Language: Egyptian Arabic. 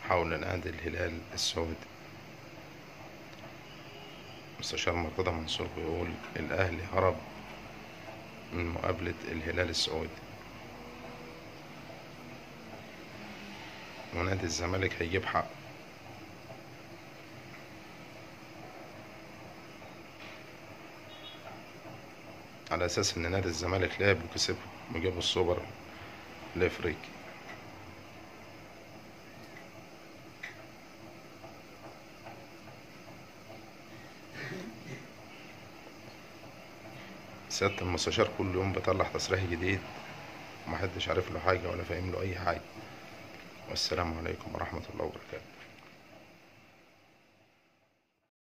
حول نادي الهلال السعودي مستشار مرتضى منصور بيقول الأهلي هرب من مقابلة الهلال السعودي ونادي الزمالك هيجيب حق على أساس إن نادي الزمالك لعب وكسب وجابوا السوبر الأفريقي سيادة المستشار كل يوم بيطلع تصريح جديد ومحدش عارف له حاجة ولا فاهم له أي حاجة والسلام عليكم ورحمة الله وبركاته